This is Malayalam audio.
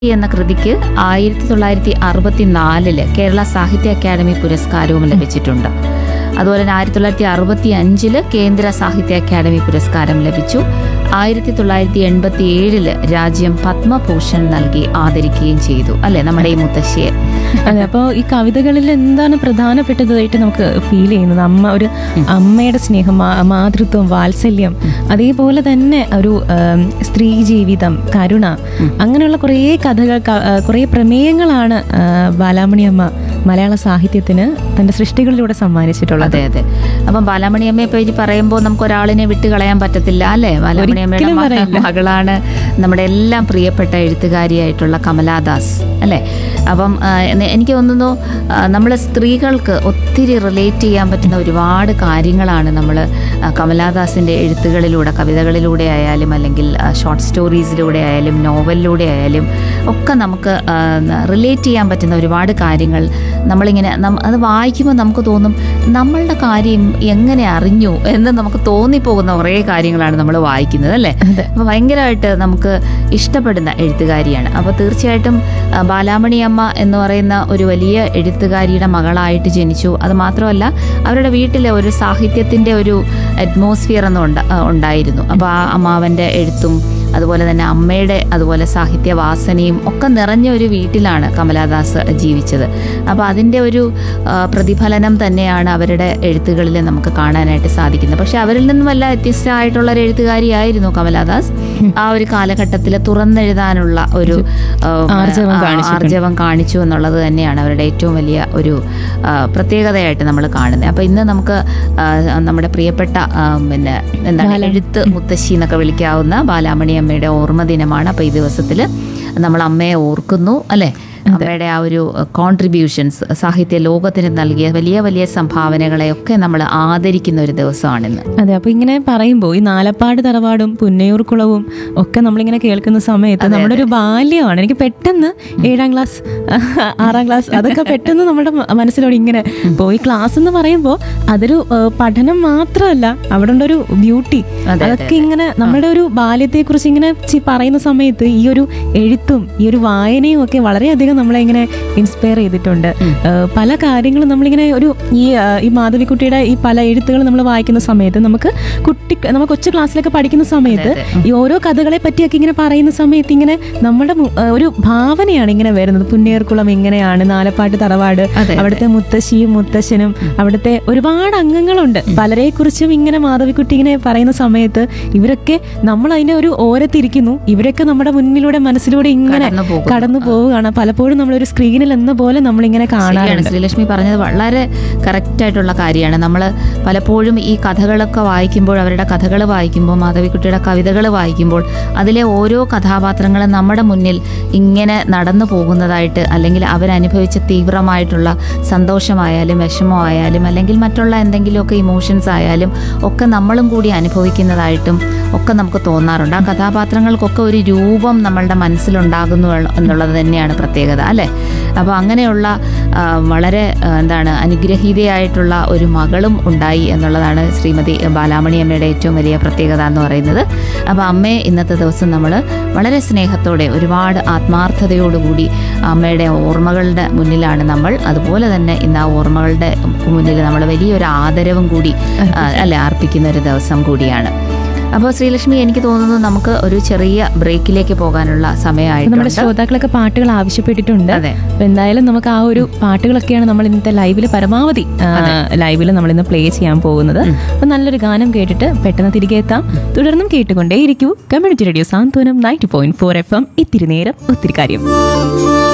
എന്ന കൃതിക്ക് ആയിരത്തി തൊള്ളായിരത്തി അറുപത്തിനാലില് കേരള സാഹിത്യ അക്കാദമി പുരസ്കാരവും ലഭിച്ചിട്ടുണ്ട് അതുപോലെ തന്നെ ആയിരത്തി തൊള്ളായിരത്തി അറുപത്തി അഞ്ചില് കേന്ദ്ര സാഹിത്യ അക്കാദമി പുരസ്കാരം ലഭിച്ചു ആയിരത്തി തൊള്ളായിരത്തി എൺപത്തി ഏഴില് രാജ്യം പത്മഭൂഷൺ നൽകി ആദരിക്കുകയും ചെയ്തു അല്ലെ നമ്മുടെ ഈ മുത്തശ്ശിയെ അതെ അപ്പോൾ ഈ കവിതകളിൽ എന്താണ് പ്രധാനപ്പെട്ടതായിട്ട് നമുക്ക് ഫീൽ ചെയ്യുന്നത് അമ്മ ഒരു അമ്മയുടെ സ്നേഹം മാ- മാതൃത്വം വാത്സല്യം അതേപോലെ തന്നെ ഒരു ആം, സ്ത്രീ ജീവിതം കരുണ അങ്ങനെയുള്ള കുറേ കഥകൾ ക- ആ, കുറേ പ്രമേയങ്ങളാണ് ആ, ബാലാമണി അമ്മ മലയാള സാഹിത്യത്തിന് തന്റെ സൃഷ്ടികളിലൂടെ സമ്മാനിച്ചിട്ടുള്ളത് അതെ അതെ അപ്പം ബാലാമണിയമ്മയെ പറ്റി പറയുമ്പോൾ നമുക്ക് ഒരാളിനെ വിട്ട് കളയാൻ പറ്റത്തില്ല അല്ലേ ബാലാമണിയമ്മയുടെ ഒരിക്കലും മക- പറയില്ല. മകളാണ് നമ്മുടെ എല്ലാം പ്രിയപ്പെട്ട എഴുത്തുകാരിയായിട്ടുള്ള കമലാദാസ് അല്ലേ അപ്പം ആ, എന്നെ- എനിക്ക് തോന്നുന്നു നമ്മൾ സ്ത്രീകൾക്ക് ഒത്തിരി റിലേറ്റ് ചെയ്യാൻ പറ്റുന്ന ഒരുപാട് കാര്യങ്ങളാണ് നമ്മൾ കമലാദാസിൻ്റെ എഴുത്തുകളിലൂടെ കവിതകളിലൂടെ ആയാലും അല്ലെങ്കിൽ ഷോർട്ട് സ്റ്റോറീസിലൂടെ ആയാലും നോവലിലൂടെ ആയാലും ഒക്കെ നമുക്ക് റിലേറ്റ് ചെയ്യാൻ പറ്റുന്ന ഒരുപാട് കാര്യങ്ങൾ നമ്മളിങ്ങനെ നം- അത് വായിക്കുമ്പോൾ നമുക്ക് തോന്നും നമ്മളുടെ കാര്യം എങ്ങനെ അറിഞ്ഞു എന്ന് നമുക്ക് തോന്നിപ്പോകുന്ന കുറേ കാര്യങ്ങളാണ് നമ്മൾ വായിക്കുന്നത് അല്ലേ അപ്പോൾ ഭയങ്കരമായിട്ട് നമുക്ക് ഇഷ്ടപ്പെടുന്ന എഴുത്തുകാരിയാണ് അപ്പോൾ തീർച്ചയായിട്ടും ആ, ബാലാമണി അമ്മ എന്ന് പറയുന്ന ഒരു വലിയ എഴുത്തുകാരിയുടെ മകളായിട്ട് ജനിച്ചു അത് മാത്രമല്ല അവരുടെ വീട്ടിലെ ഒരു സാഹിത്യത്തിൻ്റെ ഒരു അറ്റ്മോസ്ഫിയർ എന്ന് ഉണ്ട- ആ, ഉണ്ടായിരുന്നു അപ്പോൾ ആ അമ്മാവൻ്റെ എഴുത്തും അതുപോലെ തന്നെ അമ്മയുടെ അതുപോലെ സാഹിത്യവാസനയും ഒക്കെ നിറഞ്ഞ ഒരു വീട്ടിലാണ് കമലാദാസ് ജീവിച്ചത് അപ്പോൾ അതിൻ്റെ ഒരു ആ, പ്രതിഫലനം തന്നെയാണ് അവരുടെ എഴുത്തുകളിൽ നമുക്ക് കാണാനായിട്ട് സാധിക്കുന്നത് പക്ഷെ അവരിൽ നിന്നും വല്ല വ്യത്യസ്തമായിട്ടുള്ള ഒരു എഴുത്തുകാരിയായിരുന്നു കമലാദാസ് ആ ഒരു കാലഘട്ടത്തിൽ തുറന്നെഴുതാനുള്ള ഒരു ആ, ആർജവം ആ, കാണിച്ചിട്ടുണ്ട്. ആർജവം കാണിച്ചു എന്നുള്ളത് തന്നെയാണ് അവരുടെ ഏറ്റവും വലിയ ഒരു ആ, പ്രത്യേകതയായിട്ട് നമ്മൾ കാണുന്നത് അപ്പോൾ ഇന്ന് നമുക്ക് ആ, നമ്മുടെ പ്രിയപ്പെട്ട ആ, പിന്നെ എന്താണ് എഴുത്ത് മുത്തശ്ശി എന്നൊക്കെ വിളിക്കാവുന്ന ബാലാമണി അമ്മയുടെ ഓർമ്മ ദിനമാണ് അപ്പോൾ ഈ ദിവസത്തിൽ നമ്മൾ അമ്മയെ ഓർക്കുന്നു അല്ലേ അമ്മയുടെ ആ ഒരു കോൺട്രിബ്യൂഷൻസ് സാഹിത്യ ലോകത്തിന് നൽകിയ വലിയ വലിയ സംഭാവനകളെയൊക്കെ നമ്മൾ ആദരിക്കുന്ന ഒരു ദിവസമാണിന്ന് അതെ അപ്പൊ ഇങ്ങനെ പറയുമ്പോൾ ഈ നാലപ്പാട് തറവാടും പുന്നയൂർക്കുളവും ഒക്കെ നമ്മളിങ്ങനെ കേൾക്കുന്ന സമയത്ത് നമ്മുടെ ഒരു ബാല്യമാണ് എനിക്ക് പെട്ടെന്ന് ഏഴാം ക്ലാസ് ആറാം ക്ലാസ് അതൊക്കെ പെട്ടെന്ന് നമ്മുടെ മ- മനസ്സിലോട് ഇങ്ങനെ പോയി ക്ലാസ് എന്ന് പറയുമ്പോൾ അതൊരു ആ, പഠനം മാത്രമല്ല അവിടെ ഉണ്ടൊരു ബ്യൂട്ടി അതെ, അതൊക്കെ ഇങ്ങനെ നമ്മുടെ ഒരു ബാല്യത്തെ കുറിച്ച് ഇങ്ങനെ ചി- പറയുന്ന സമയത്ത് ഈ ഒരു എഴുത്തും ഈ ഒരു വായനയും ഒക്കെ വളരെയധികം നമ്മളെ ഇങ്ങനെ ഇൻസ്പയർ ചെയ്തിട്ടുണ്ട് ആ, പല കാര്യങ്ങളും നമ്മളിങ്ങനെ ഒരു ഈ ആ, ഈ മാധവിക്കുട്ടിയുടെ ഈ പല എഴുത്തുകൾ നമ്മൾ വായിക്കുന്ന സമയത്ത് നമുക്ക് കുട്ടി നമ്മൾ കൊച്ചു ക്ലാസ്സിലൊക്കെ പഠിക്കുന്ന സമയത്ത് ഈ ഓരോ കഥകളെ പറ്റിയൊക്കെ ഇങ്ങനെ പറയുന്ന സമയത്ത് ഇങ്ങനെ നമ്മുടെ മു- ആ, ഒരു ഭാവനയാണ് ഇങ്ങനെ വരുന്നത് പുന്നേർക്കുളം ഇങ്ങനെയാണ് നാലപ്പാട്ട് തറവാട് അതെ. അവിടുത്തെ മുത്തശ്ശിയും മുത്തശ്ശനും അവിടുത്തെ ഒരുപാട് അംഗങ്ങളുണ്ട് പലരെ കുറിച്ചും ഇങ്ങനെ മാധവിക്കുട്ടി ഇങ്ങനെ പറയുന്ന സമയത്ത് ഇവരൊക്കെ നമ്മൾ അതിന്റെ ഒരു ഓരത്തിരിക്കുന്നു ഇവരൊക്കെ നമ്മുടെ മുന്നിലൂടെ മനസ്സിലൂടെ ഇങ്ങനെ കടന്നു പോകുന്നു. കടന്നു പോവുകയാണ് പലപ്പോഴും നമ്മളൊരു സ്ക്രീനിൽ എന്ന പോലെ നമ്മളിങ്ങനെ ശരിയാണ് കാണാറുണ്ട് ശ്രീലക്ഷ്മി പറഞ്ഞത് വളരെ കറക്റ്റ് ആയിട്ടുള്ള കാര്യമാണ് നമ്മൾ പലപ്പോഴും ഈ കഥകളൊക്കെ വായിക്കുമ്പോൾ അവരുടെ കഥകൾ വായിക്കുമ്പോൾ മാധവിക്കുട്ടിയുടെ കവിതകൾ വായിക്കുമ്പോൾ അതിലെ ഓരോ കഥാപാത്രങ്ങളും നമ്മുടെ മുന്നിൽ ഇങ്ങനെ നടന്നു പോകുന്നതായിട്ട് അല്ലെങ്കിൽ അവരനുഭവിച്ച തീവ്രമായിട്ടുള്ള സന്തോഷമായാലും വിഷമമായാലും അല്ലെങ്കിൽ മറ്റുള്ള എന്തെങ്കിലുമൊക്കെ ഇമോഷൻസ് ആയാലും ഒക്കെ നമ്മളും കൂടി അനുഭവിക്കുന്നതായിട്ടും ഒക്കെ നമുക്ക് തോന്നാറുണ്ട് ആ കഥാപാത്രങ്ങൾക്കൊക്കെ ഒരു രൂപം നമ്മളുടെ മനസ്സിലുണ്ടാകുന്നു എന്നുള്ളത് തന്നെയാണ് പ്രത്യേകത അല്ലേ അപ്പോൾ അങ്ങനെയുള്ള ആ, വളരെ ആ, എന്താണ് അനുഗ്രഹീതയായിട്ടുള്ള ഒരു മകളും ഉണ്ടായി എന്നുള്ളതാണ് ശ്രീമതി ബാലാമണി അമ്മയുടെ ഏറ്റവും വലിയ പ്രത്യേകത എന്ന് പറയുന്നത് അപ്പോൾ അമ്മയെ ഇന്നത്തെ ദിവസം നമ്മൾ വളരെ സ്നേഹത്തോടെ ഒരുപാട് ആത്മാർത്ഥതയോടുകൂടി അമ്മയുടെ ഓർമ്മകളുടെ മുന്നിലാണ് നമ്മൾ അതുപോലെ തന്നെ ഇന്ന് ആ ഓർമ്മകളുടെ മുന്നിൽ നമ്മൾ വലിയൊരു ആദരവും കൂടി ആ, അല്ലെ അർപ്പിക്കുന്ന ഒരു ദിവസം കൂടിയാണ് അപ്പോൾ ശ്രീലക്ഷ്മി എനിക്ക് തോന്നുന്നു നമുക്ക് ഒരു ചെറിയ ബ്രേക്കിലേക്ക് പോകാനുള്ള അപ്പൊ നമ്മുടെ സമയമായിട്ടുണ്ട് ശ്രോതാക്കളൊക്കെ പാട്ടുകൾ ആവശ്യപ്പെട്ടിട്ടുണ്ട് അതെ. അപ്പൊ എന്തായാലും നമുക്ക് ആ ഒരു പാട്ടുകളൊക്കെയാണ് നമ്മൾ ഇന്നത്തെ ലൈവിൽ പരമാവധി ലൈവിൽ നമ്മൾ ഇന്ന് പ്ലേ ചെയ്യാൻ പോകുന്നത് അപ്പൊ നല്ലൊരു ഗാനം കേട്ടിട്ട് പെട്ടെന്ന് തിരികെ എത്താം തുടർന്നും കേട്ടുകൊണ്ടേയിരിക്കൂ community radio Santhwanam ninety point four F M ഇത്തിരി നേരം ഒത്തിരി കാര്യം